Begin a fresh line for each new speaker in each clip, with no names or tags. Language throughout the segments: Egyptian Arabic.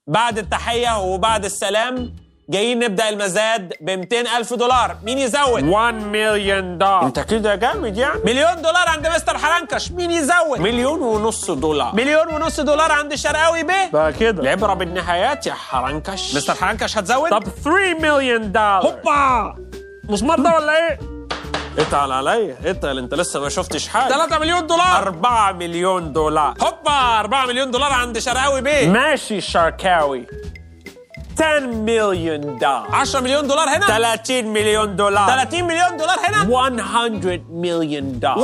بعد التحية وبعد السلام جايين نبدأ المزاد ب 200 ألف دولار مين يزود؟
1 مليون دولار
انت كده جامد يعني مليون دولار عند مستر حرنكش مين يزود؟
مليون ونص دولار
مليون ونص دولار عند شرقاوي بيه
بقى كده
العبرة بالنهايات يا حرنكش مستر حرنكش هتزود؟
طب 3 مليون دولار
هوبا
مسمار ده ولا ايه؟
اتقل عليا اتقل انت لسه ما شفتش حاجة
3 مليون دولار
4 مليون دولار هوبا 4 مليون دولار عند شرقاوي بيه
ماشي شركاوي 10 مليون دولار
10 مليون دولار هنا
30 مليون دولار
30 مليون دولار هنا
100 مليون دولار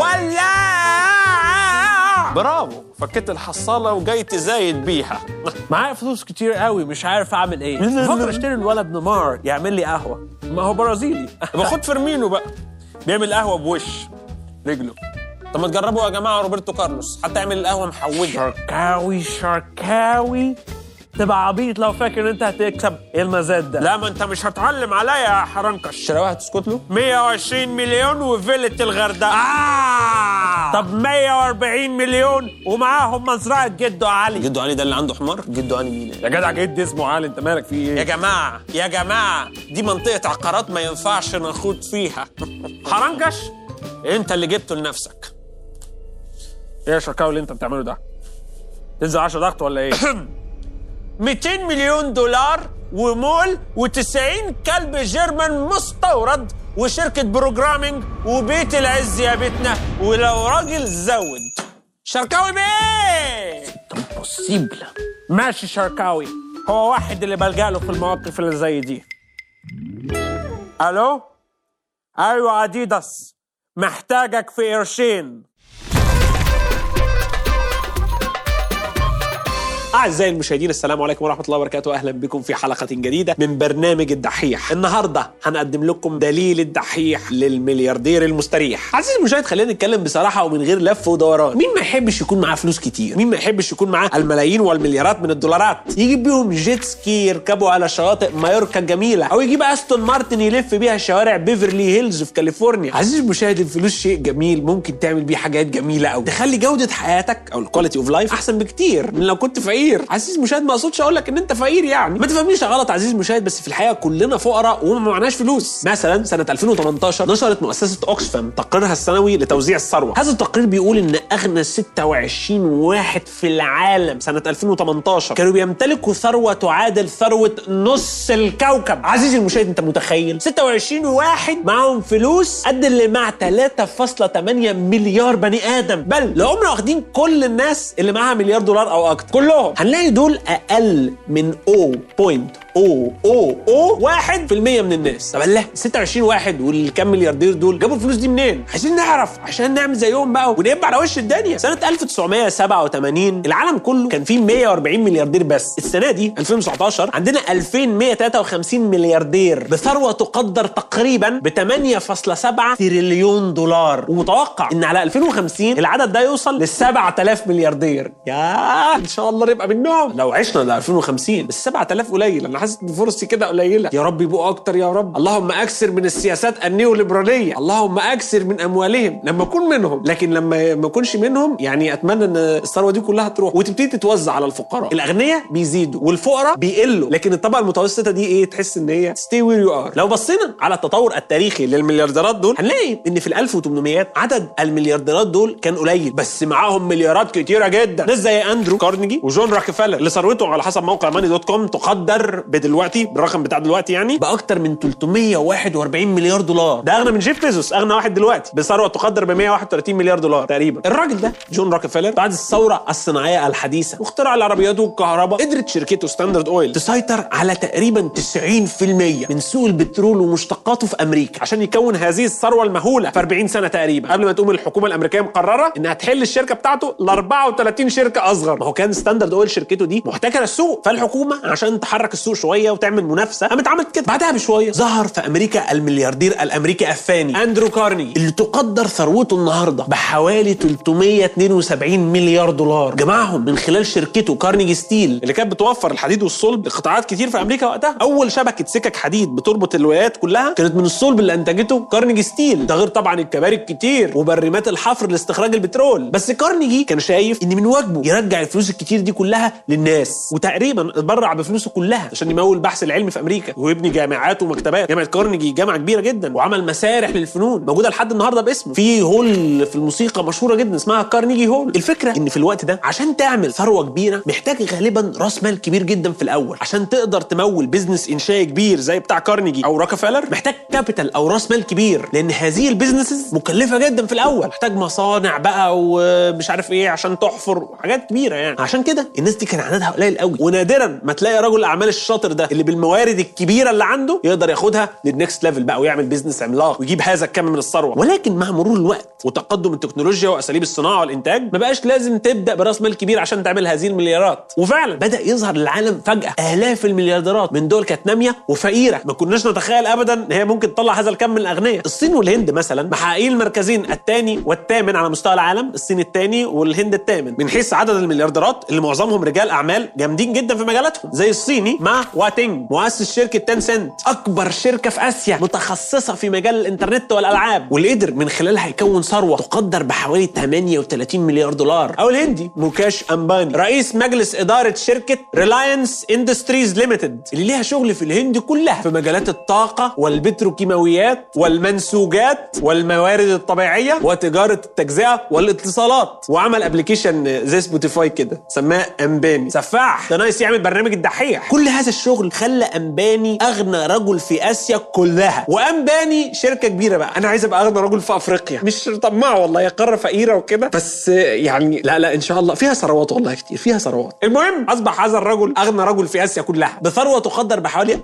ولا برافو فكيت الحصالة وجاي تزايد بيها
معايا فلوس كتير قوي مش عارف اعمل ايه بفكر اشتري الولد نيمار يعمل لي قهوه ما هو برازيلي
يبقى خد فيرمينو بقى بيعمل قهوة بوش رجله طب ما تجربوا يا جماعة روبرتو كارلوس حتى يعمل القهوة محوجة
شركاوي شركاوي تبقى عبيط لو فاكر ان انت هتكسب المزاد ده
لا ما انت مش هتعلم عليا يا حرنكش شراوي هتسكت له 120 مليون وفيلة الغردقة
آه! طب 140 مليون ومعاهم مزرعه جدو علي
جدو علي ده اللي عنده حمار جدو علي مين
يا جدع جد اسمه علي انت مالك في
يا
ايه
جماعة يا جماعة دي منطقة عقارات ما ينفعش نخوض فيها
حرنكش
انت اللي جبته لنفسك
ايه يا شركاوي اللي انت بتعمله ده تنزل 10 ضغط ولا ايه
200 مليون دولار ومول و90 كلب جيرمان مستورد وشركة بروجرامينج وبيت العز يا بيتنا ولو راجل زود شركاوي بيه
امبوسيبل ماشي شركاوي هو واحد اللي بلجأ له في المواقف اللي زي دي الو ايوه اديداس محتاجك في قرشين
أعزائي المشاهدين السلام عليكم ورحمة الله وبركاته أهلا بكم في حلقة جديدة من برنامج الدحيح النهاردة هنقدم لكم دليل الدحيح للملياردير المستريح عزيزي المشاهد خلينا نتكلم بصراحة ومن غير لف ودوران مين ما يحبش يكون معاه فلوس كتير مين ما يحبش يكون معاه الملايين والمليارات من الدولارات يجيب بيهم جيت سكي يركبوا على شواطئ مايوركا الجميلة أو يجيب أستون مارتن يلف بيها شوارع بيفرلي هيلز في كاليفورنيا عزيزي المشاهد الفلوس شيء جميل ممكن تعمل بيه حاجات جميلة أوي تخلي جودة حياتك أو الكواليتي اوف لايف أحسن بكتير من لو كنت فقير عزيزي المشاهد ما اقصدش اقول لك ان انت فقير يعني ما تفهمنيش غلط عزيزي المشاهد بس في الحقيقه كلنا فقراء وما معناش فلوس مثلا سنه 2018 نشرت مؤسسه اوكسفام تقريرها السنوي لتوزيع الثروه هذا التقرير بيقول ان اغنى 26 واحد في العالم سنه 2018 كانوا بيمتلكوا ثروه تعادل ثروه نص الكوكب عزيزي المشاهد انت متخيل 26 واحد معاهم فلوس قد اللي مع 3.8 مليار بني ادم بل لو هم واخدين كل الناس اللي معاها مليار دولار او اكتر كلهم هنلاقي دول اقل من 0.000 1% من الناس طب الله 26 واحد والكام ملياردير دول جابوا الفلوس دي منين عايزين نعرف عشان نعمل زيهم بقى ونبقى على وش الدنيا سنه 1987 العالم كله كان فيه 140 ملياردير بس السنه دي 2019 عندنا 2153 ملياردير بثروه تقدر تقريبا ب 8.7 تريليون دولار ومتوقع ان على 2050 العدد ده يوصل ل 7000 ملياردير يا ان شاء الله نبقى منهم لو عشنا ل 2050 بس 7000 قليل انا حاسس ان فرصتي كده قليله يا رب يبقوا اكتر يا رب اللهم اكثر من السياسات النيوليبراليه اللهم اكثر من اموالهم لما اكون منهم لكن لما ما اكونش منهم يعني اتمنى ان الثروه دي كلها تروح وتبتدي تتوزع على الفقراء الاغنياء بيزيدوا والفقراء بيقلوا لكن الطبقه المتوسطه دي ايه تحس ان هي ستي وير يو ار لو بصينا على التطور التاريخي للمليارديرات دول هنلاقي ان في ال 1800 عدد المليارديرات دول كان قليل بس معاهم مليارات كتيره جدا ناس زي اندرو كارنيجي وجون راكفيلر اللي ثروته على حسب موقع ماني دوت كوم تقدر بدلوقتي بالرقم بتاع دلوقتي يعني باكتر من 341 مليار دولار ده اغنى من جيف بيزوس اغنى واحد دلوقتي بثروه تقدر ب 131 مليار دولار تقريبا الراجل ده جون راكفيلر بعد الثوره الصناعيه الحديثه واختراع العربيات والكهرباء قدرت شركته ستاندرد اويل تسيطر على تقريبا 90% من سوق البترول ومشتقاته في امريكا عشان يكون هذه الثروه المهوله في 40 سنه تقريبا قبل ما تقوم الحكومه الامريكيه مقرره انها تحل الشركه بتاعته ل 34 شركه اصغر ما هو كان ستاندرد اويل شركته دي محتكره السوق فالحكومه عشان تحرك السوق شويه وتعمل منافسه قامت عملت كده بعدها بشويه ظهر في امريكا الملياردير الامريكي الثاني اندرو كارنيجي اللي تقدر ثروته النهارده بحوالي 372 مليار دولار جمعهم من خلال شركته كارنيجي ستيل اللي كانت بتوفر الحديد والصلب لقطاعات كتير في امريكا وقتها اول شبكه سكك حديد بتربط الولايات كلها كانت من الصلب اللي انتجته كارنيجي ستيل ده غير طبعا الكباري الكتير وبرمات الحفر لاستخراج البترول بس كارنيجي كان شايف ان من واجبه يرجع الفلوس الكتير دي كلها للناس وتقريبا اتبرع بفلوسه كلها عشان يمول البحث العلمي في امريكا ويبني جامعات ومكتبات جامعه كارنيجي جامعه كبيره جدا وعمل مسارح للفنون موجوده لحد النهارده باسمه في هول في الموسيقى مشهوره جدا اسمها كارنيجي هول الفكره ان في الوقت ده عشان تعمل ثروه كبيره محتاج غالبا راس مال كبير جدا في الاول عشان تقدر تمول بيزنس انشائي كبير زي بتاع كارنيجي او روكفلر محتاج كابيتال او راس مال كبير لان هذه البيزنسز مكلفه جدا في الاول محتاج مصانع بقى ومش عارف ايه عشان تحفر وحاجات كبيره يعني عشان كده الناس دي كان عددها قليل قوي ونادرا ما تلاقي رجل الاعمال الشاطر ده اللي بالموارد الكبيره اللي عنده يقدر ياخدها للنكست ليفل بقى ويعمل بيزنس عملاق ويجيب هذا الكم من الثروه ولكن مع مرور الوقت وتقدم التكنولوجيا واساليب الصناعه والانتاج ما بقاش لازم تبدا براس مال كبير عشان تعمل هذه المليارات وفعلا بدا يظهر للعالم فجاه الاف المليارديرات من دول كانت ناميه وفقيره ما كناش نتخيل ابدا ان هي ممكن تطلع هذا الكم من الاغنياء الصين والهند مثلا محققين المركزين الثاني والثامن على مستوى العالم الصين الثاني والهند الثامن من حيث عدد المليارديرات اللي معظمهم رجال اعمال جامدين جدا في مجالاتهم زي الصيني ما واتينج مؤسس شركه تان سنت اكبر شركه في اسيا متخصصه في مجال الانترنت والالعاب واللي قدر من خلالها يكون ثروه تقدر بحوالي 38 مليار دولار او الهندي موكاش امباني رئيس مجلس اداره شركه ريلاينس اندستريز ليميتد اللي ليها شغل في الهند كلها في مجالات الطاقه والبتروكيماويات والمنسوجات والموارد الطبيعيه وتجاره التجزئه والاتصالات وعمل ابلكيشن زي سبوتيفاي كده سماه امباني سفاح ده نايس يعمل برنامج الدحيح كل هذا الشغل خلى امباني اغنى رجل في اسيا كلها وامباني شركه كبيره بقى انا عايز ابقى اغنى رجل في افريقيا مش طماع والله هي قاره فقيره وكده بس يعني لا لا ان شاء الله فيها ثروات والله كتير فيها ثروات المهم اصبح هذا الرجل اغنى رجل في اسيا كلها بثروه تقدر بحوالي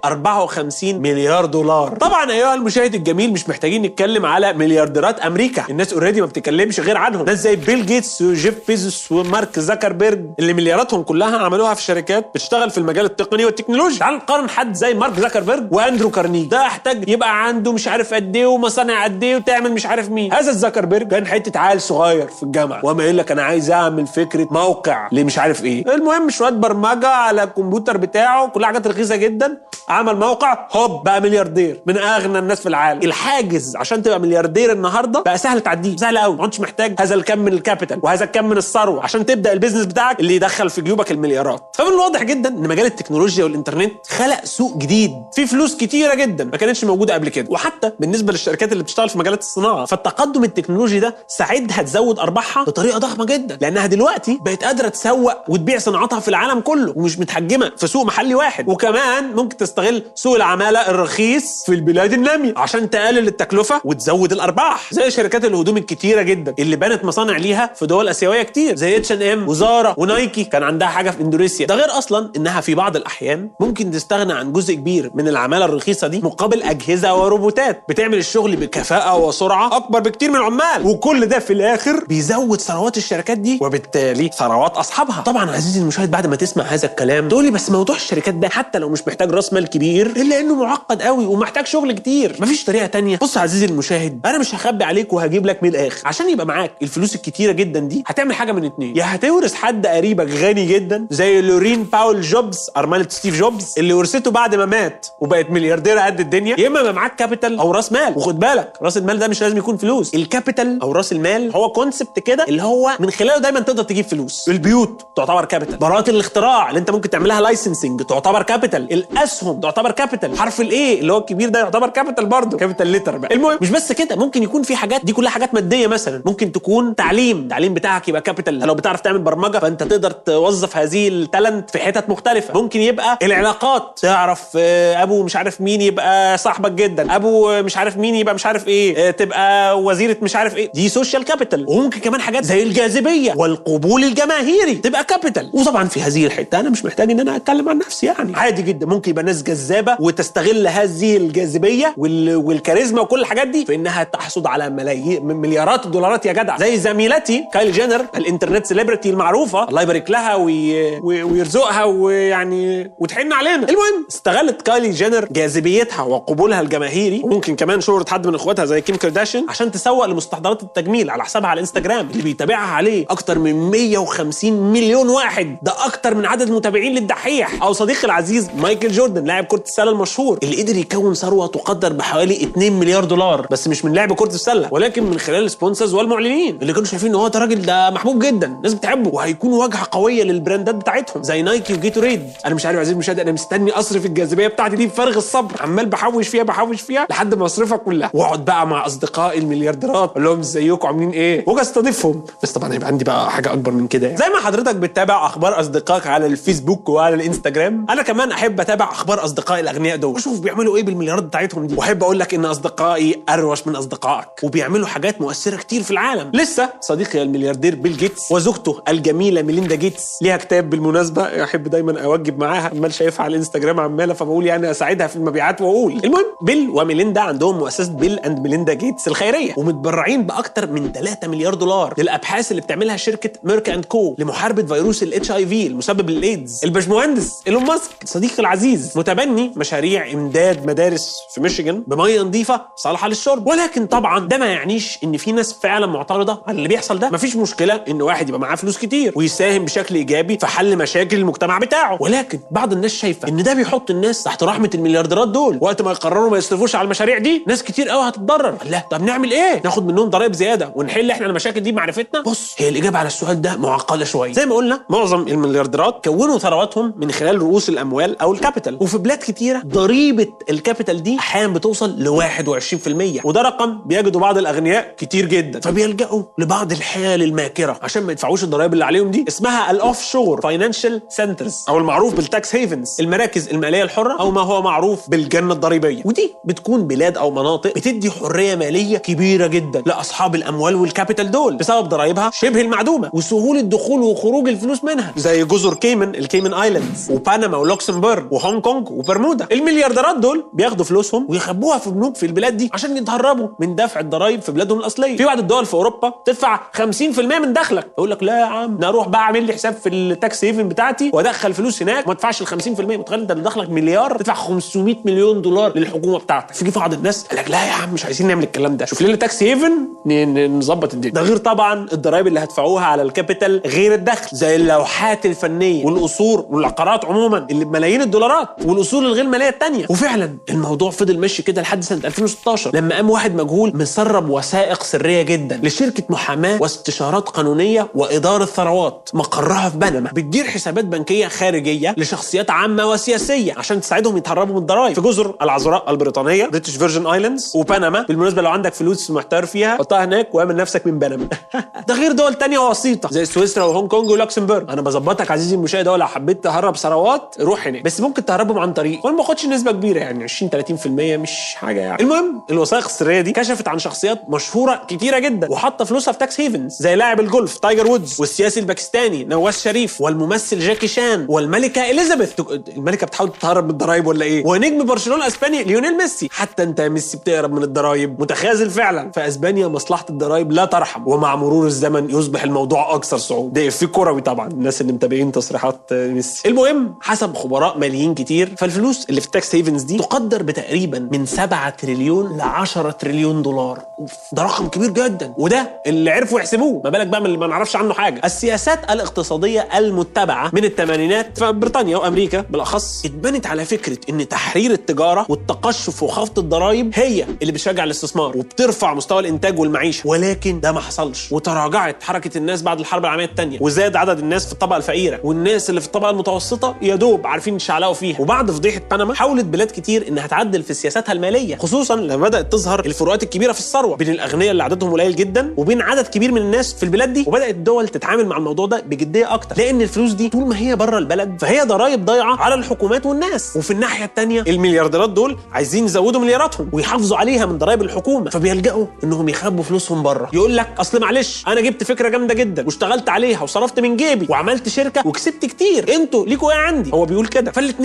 54 مليار دولار طبعا ايها المشاهد الجميل مش محتاجين نتكلم على مليارديرات امريكا الناس اوريدي ما بتتكلمش غير عنهم ناس زي بيل جيتس وجيف بيزوس ومارك زكربيرج اللي ملياراتهم كلها عملوها في شركات بتشتغل في المجال التقني والتكنولوجيا تعال نقارن حد زي مارك زكربيرج واندرو كارنيجي ده احتاج يبقى عنده مش عارف قد ايه ومصانع قد ايه وتعمل مش عارف مين هذا زكربيرج كان حته عيل صغير في الجامعه وما يقول لك انا عايز اعمل فكره موقع لمش عارف ايه المهم شويه برمجه على الكمبيوتر بتاعه كلها حاجات رخيصه جدا عمل موقع هوب بقى ملياردير من اغنى الناس في العالم الحاجز عشان تبقى ملياردير النهارده بقى سهل تعديه سهل قوي ما عدتش محتاج هذا الكم من الكابيتال وهذا الكم من الثروه عشان تبدا البيزنس بتاعك اللي يدخل في جيوبك المليارات فمن الواضح جدا ان مجال التكنولوجيا والانترنت خلق سوق جديد فيه فلوس كتيره جدا ما كانتش موجوده قبل كده وحتى بالنسبه للشركات اللي بتشتغل في مجالات الصناعه فالتقدم التكنولوجي ده ساعدها تزود ارباحها بطريقه ضخمه جدا لانها دلوقتي بقت قادره تسوق وتبيع صناعاتها في العالم كله ومش متحجمه في سوق محلي واحد وكمان ممكن تستغل سوق العماله الرخيص في البلاد الناميه عشان تقلل التكلفه وتزود الارباح زي شركات الهدوم الكتيره جدا اللي بنت مصانع ليها في دول اسيويه كتير زي اتش ان ام وزارا ونايكي كان عندها حاجه في اندونيسيا ده غير اصلا انها في بعض الاحيان ممكن تستغنى عن جزء كبير من العماله الرخيصه دي مقابل اجهزه وروبوتات بتعمل الشغل بكفاءه وسرعه اكبر بكتير من العمال وكل ده في الاخر بيزود ثروات الشركات دي وبالتالي ثروات اصحابها طبعا عزيزي المشاهد بعد ما تسمع هذا الكلام تقول لي بس موضوع الشركات ده حتى لو مش محتاج راس مال كبير الا انه معقد قوي ومحتاج شغل كتير مفيش طريقه تانية بص يا عزيزي المشاهد انا مش هخبي عليك وهجيب لك من الاخر عشان يبقى معاك الفلوس الكتيره جدا دي هتعمل حاجه من اتنين يا هتورث حد قريبك غني جدا زي لورين باول جوبز ارمله ستيف جوبز اللي ورثته بعد ما مات وبقت مليارديره قد الدنيا يا اما يبقى معاك كابيتال او راس مال وخد بالك راس المال ده مش لازم يكون فلوس الكابيتال او راس المال هو كونسبت كده اللي هو من خلاله دايما تقدر تجيب فلوس البيوت تعتبر كابيتال براءات الاختراع اللي انت ممكن تعملها لايسنسنج تعتبر كابيتال الاسهم تعتبر كابيتال حرف الايه اللي هو الكبير ده يعتبر كابيتال برضه كابيتال ليتر بقى المهم مش بس كده ممكن يكون في حاجات دي كلها حاجات ماديه مثلا ممكن تكون تعليم التعليم بتاعك يبقى كابيتال لو بتعرف تعمل برمجه فانت تقدر توظف هذه التالنت في حتت مختلفه ممكن يبقى العلاقات تعرف آه، ابو مش عارف مين يبقى صاحبك جدا ابو آه، مش عارف مين يبقى مش عارف ايه آه، تبقى وزيره مش عارف ايه دي سوشيال كابيتال وممكن كمان حاجات زي الجاذبيه والقبول الجماهيري تبقى كابيتال وطبعا في هذه الحته انا مش محتاج ان انا اتكلم عن نفسي يعني عادي جدا ممكن يبقى ناس جذابه وتستغل هذه الجاذبيه وال... والكاريزما وكل الحاجات دي في انها تحصد على ملايين مليارات الدولارات يا جدع زي زميلتي كايل جينر الانترنت سيلبرتي المعروفه الله يبارك لها وي... وي... ويرزقها ويعني وتحن علينا المهم استغلت كايلي جينر جاذبيتها وقبولها الجماهيري وممكن كمان شهره حد من اخواتها زي كيم كارداشيان عشان تسوق لمستحضرات التجميل على حسابها على الانستجرام اللي بيتابعها عليه اكتر من 150 مليون واحد ده اكتر من عدد المتابعين للدحيح او صديقي العزيز مايكل جوردن لاعب كره السله المشهور اللي قدر يكون ثروه تقدر بحوالي 2 مليار دولار بس مش من لعب كره السله ولكن من خلال السبونسرز والمعلنين اللي كانوا شايفين ان هو ده راجل ده محبوب جدا الناس بتحبه وهيكون واجهه قويه للبراندات بتاعتهم زي نايكي وجيتوريد انا مش عارف يا عزيزي المشاهد انا مستني اصرف الجاذبيه بتاعتي دي بفارغ الصبر عمال بحوش فيها بحوش فيها لحد ما اصرفها كلها واقعد بقى مع اصدقائي المليارديرات اقول لهم ازيكم عاملين ايه واجي استضيفهم بس طبعا هيبقى عندي بقى حاجه اكبر من كده يعني. زي ما حضرتك بتتابع اخبار اصدقائك على الفيسبوك وعلى الانستجرام انا كمان احب اتابع اخبار اصدقائي الاغنياء دول واشوف بيعملوا ايه بالمليارات بتاعتهم دي واحب اقول لك ان اصدقائي اروش من اصدقائك وبيعملوا حاجات مؤثره كتير في العالم لسه صديقي الملياردير بيل جيتس وزوجته الجميله ميليندا جيتس ليها كتاب بالمناسبه احب دايما اوجب معاها عمال شايفها على الانستجرام عماله فبقول يعني اساعدها في المبيعات واقول المهم بيل وميليندا عندهم مؤسسه بيل اند ميليندا جيتس الخيريه ومتبرعين باكتر من 3 مليار دولار للابحاث اللي بتعملها شركه ميرك اند كو لمحاربه فيروس الاتش اي في المسبب للايدز الباشمهندس ايلون ماسك صديقي العزيز متبني مشاريع امداد مدارس في ميشيغان بميه نظيفه صالحه للشرب ولكن طبعا ده ما يعنيش ان في ناس فعلا معترضه على اللي بيحصل ده مفيش مشكله ان واحد يبقى معاه فلوس كتير ويساهم بشكل ايجابي في حل مشاكل المجتمع بتاعه ولكن بعض الناس شايفه ان ده بيحط الناس تحت رحمه المليارديرات دول وقت ما يقرروا ما يصرفوش على المشاريع دي ناس كتير قوي هتتضرر لا طب نعمل ايه ناخد منهم ضرائب زياده ونحل احنا المشاكل دي بمعرفتنا بص هي الاجابه على السؤال ده معقده شويه زي ما قلنا معظم المليارديرات كونوا ثرواتهم من خلال رؤوس الاموال او الكابيتال وفي بلاد كتيره ضريبه الكابيتال دي احيانا بتوصل ل 21% وده رقم بيجدوا بعض الاغنياء كتير جدا فبيلجأوا لبعض الحيل الماكره عشان ما يدفعوش الضرائب اللي عليهم دي اسمها الاوف شور فاينانشال سنترز او المعروف بالتاكس هيفنز المراكز الماليه الحره او ما هو معروف بالجنه الضريبيه ودي بتكون بلاد او مناطق بتدي حريه ماليه كبيره جدا لاصحاب الاموال والكابيتال دول بسبب ضرائبها شبه المعدومه وسهوله دخول وخروج الفلوس منها زي جزر كيمن الكيمن ايلاندز وبنما ولوكسمبورغ وهونج كونج وبرمودا المليارديرات دول بياخدوا فلوسهم ويخبوها في بنوك في البلاد دي عشان يتهربوا من دفع الضرائب في بلادهم الاصليه في بعض الدول في اوروبا تدفع 50% من دخلك يقول لك لا يا عم انا اروح بقى اعمل لي حساب في التاكس هيفن بتاعتي وادخل فلوس هناك وما ادفعش ال 50% متخيل انت اللي دخلك مليار تدفع 500 مليون دولار للحكومه بتاعتك في بعض الناس قال لك لا يا عم مش عايزين نعمل الكلام ده شوف لنا تاكس هيفن ن- ن- نظبط الدنيا ده غير طبعا الضرائب اللي هتدفعوها على الكابيتال غير الدخل زي اللوحات الفنيه والقصور والعقارات عموما اللي بملايين الدولارات والاصول الغير ماليه التانيه وفعلا الموضوع فضل ماشي كده لحد سنه 2016 لما قام واحد مجهول مسرب وثائق سريه جدا لشركه محاماه واستشارات قانونيه واداره ثروات مقرها في بنما بتدير حسابات بنكيه خارجيه لشخصيات عامه وسياسيه عشان تساعدهم يتهربوا من الضرائب في جزر العذراء البريطانيه بريتش فيرجن ايلاندز وبنما بالمناسبه لو عندك فلوس محتار فيها حطها هناك واعمل نفسك من بنما ده غير دول تانية وسيطه زي سويسرا وهونج كونج ولوكسمبورغ انا بظبطك عزيزي المشاهد أهو لو حبيت تهرب ثروات روح هناك بس ممكن تهربهم عن طريق وانا ما باخدش نسبه كبيره يعني 20 30% مش حاجه يعني المهم الوثائق السريه دي كشفت عن شخصيات مشهوره كتيره جدا وحاطه فلوسها في تاكس هيفنز زي لاعب الجولف تايجر وودز والسياسي الباكستاني نواز شريف والممثل جاكي شان والملكه اليزابيث تك- الملكه بتحاول تهرب من الضرايب ولا ايه ونجم برشلونه الاسباني ليونيل ميسي حتى انت يا ميسي بتهرب من الضرايب متخاذل فعلا في اسبانيا مصلحه الضرايب لا ترحم ومع مرور الزمن يصبح الموضوع اكثر صعوبه ده في كروي طبعا الناس اللي متابعين تصريحات آه، ميسي المهم حسب خبراء ماليين كتير فالفلوس اللي في التاكس هيفنز دي تقدر بتقريبا من 7 تريليون ل 10 تريليون دولار أوف، ده رقم كبير جدا وده اللي عرفوا يحسبوه ما بالك بقى من اللي ما نعرفش عنه حاجه السياسات الاقتصاديه المتبعه من الثمانينات في بريطانيا وامريكا بالاخص اتبنت على فكره ان تحرير التجاره والتقشف وخفض الضرائب هي اللي بتشجع الاستثمار وبترفع مستوى الانتاج والمعيشه ولكن ده ما حصلش وتراجعت حركه الناس بعد الحرب العالميه الثانيه وزاد عدد الناس في الطبقه الفقيره والناس اللي في الطبقه المتوسطه يا دوب عارفين يشعلقوا فيها وبعد فضيحه بنما حاولت بلاد كتير انها تعدل في سياساتها الماليه خصوصا لما بدات تظهر الفروقات الكبيره في الثروه بين الاغنياء اللي عددهم قليل جدا وبين عدد كبير من الناس في البلاد دي وبدات الدول تتعامل مع الموضوع ده بجديه اكتر لان الفلوس دي طول ما هي بره البلد فهي ضرائب ضايعه على الحكومات والناس وفي الناحيه الثانيه المليارديرات دول عايزين يزودوا ملياراتهم ويحافظوا عليها من ضرائب الحكومه فبيلجأوا انهم يخبوا فلوسهم بره يقول لك اصل معلش انا جبت فكره جامده جدا واشتغلت عليها وصرفت من جيبي وعملت شركه وكسبت كتير انتوا ليكوا ايه عندي هو بيقول كده فالاثنين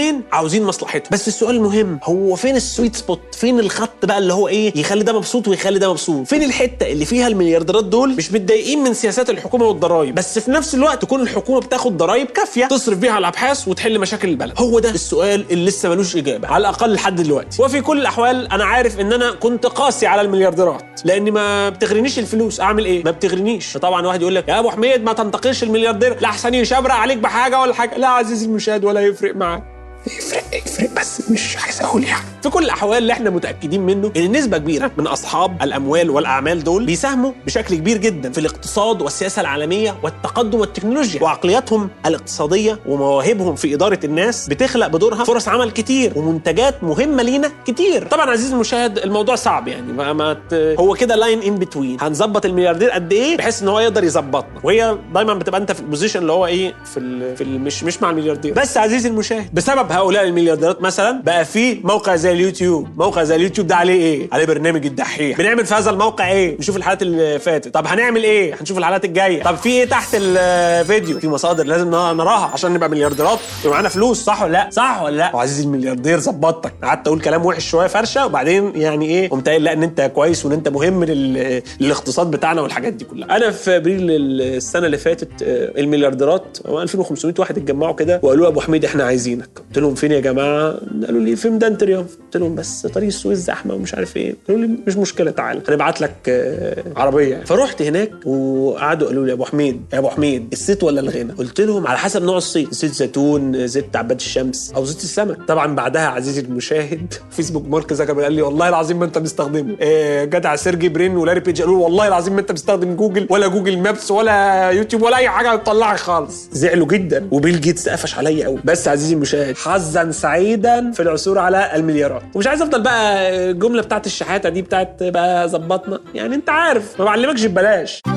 عاوزين مصلحتهم بس السؤال المهم هو فين السويت سبوت فين الخط بقى اللي هو ايه يخلي ده مبسوط ويخلي ده مبسوط فين الحته اللي فيها المليارديرات دول مش متضايقين من سياسات الحكومه والضرايب بس في نفس الوقت تكون الحكومه بتاخد ضرايب كافيه تصرف بيها على الابحاث وتحل مشاكل البلد هو ده السؤال اللي لسه ملوش اجابه على الاقل لحد دلوقتي وفي كل الاحوال انا عارف ان انا كنت قاسي على المليارديرات لان ما بتغرينيش الفلوس اعمل ايه ما بتغرينيش طبعا واحد يقول لك يا ابو حميد ما تنتقيش الملياردير لا احسن يشبرق عليك بحاجه ولا حاجه لا عزيزي المشاهد ولا يفرق معاه يفرق يفرق بس مش عايز اقول يعني في كل الاحوال اللي احنا متاكدين منه ان نسبه كبيره من اصحاب الاموال والاعمال دول بيساهموا بشكل كبير جدا في الاقتصاد والسياسه العالميه والتقدم والتكنولوجيا وعقلياتهم الاقتصاديه ومواهبهم في اداره الناس بتخلق بدورها فرص عمل كتير ومنتجات مهمه لينا كتير طبعا عزيزي المشاهد الموضوع صعب يعني ما, ما ت... هو كده لاين ان بتوين هنظبط الملياردير قد ايه بحيث ان هو يقدر يظبطنا وهي دايما بتبقى انت في البوزيشن اللي هو ايه في ال... في ال... مش مش مع الملياردير بس عزيزي المشاهد بسبب هؤلاء المليارديرات مثلا بقى في موقع زي اليوتيوب موقع زي اليوتيوب ده عليه ايه عليه برنامج الدحيح بنعمل في هذا الموقع ايه نشوف الحلقات اللي فاتت طب هنعمل ايه هنشوف الحلقات الجايه طب في ايه تحت الفيديو في مصادر لازم نراها عشان نبقى مليارديرات يبقى معانا فلوس صح ولا لا صح ولا لا وعزيزي الملياردير ظبطتك قعدت اقول كلام وحش شويه فرشه وبعدين يعني ايه قمت قايل لا ان انت كويس وان انت مهم لل... للاقتصاد بتاعنا والحاجات دي كلها انا في ابريل السنه اللي فاتت آه، المليارديرات هو 2500 واحد اتجمعوا كده وقالوا ابو حميد احنا عايزينك قلت لهم فين يا جماعه قالوا لي في ميدان تريومف قلت لهم بس طريق السويس زحمه ومش عارف ايه قالوا لي مش مشكله تعالى هنبعت لك آه، عربيه يعني. فرحت هناك وقعدوا قالوا لي يا ابو حميد يا ابو حميد الزيت ولا الغنى قلت لهم على حسب نوع الزيت زيت زيتون زيت عباد الشمس او زيت السمك طبعا بعدها عزيزي المشاهد فيسبوك مارك زكربرج قال لي والله العظيم ما انت مستخدمه آه، جدع سيرجي برين ولاري بيج قالوا لي والله العظيم ما انت مستخدم جوجل ولا جوجل مابس ولا يوتيوب ولا اي حاجه تطلعك خالص زعلوا جدا وبيل جيتس قفش عليا قوي بس عزيزي المشاهد حظا سعيدا في العثور على المليارات ومش عايز افضل بقى الجمله بتاعت الشحاته دي بتاعت بقى ظبطنا يعني انت عارف ما بعلمكش ببلاش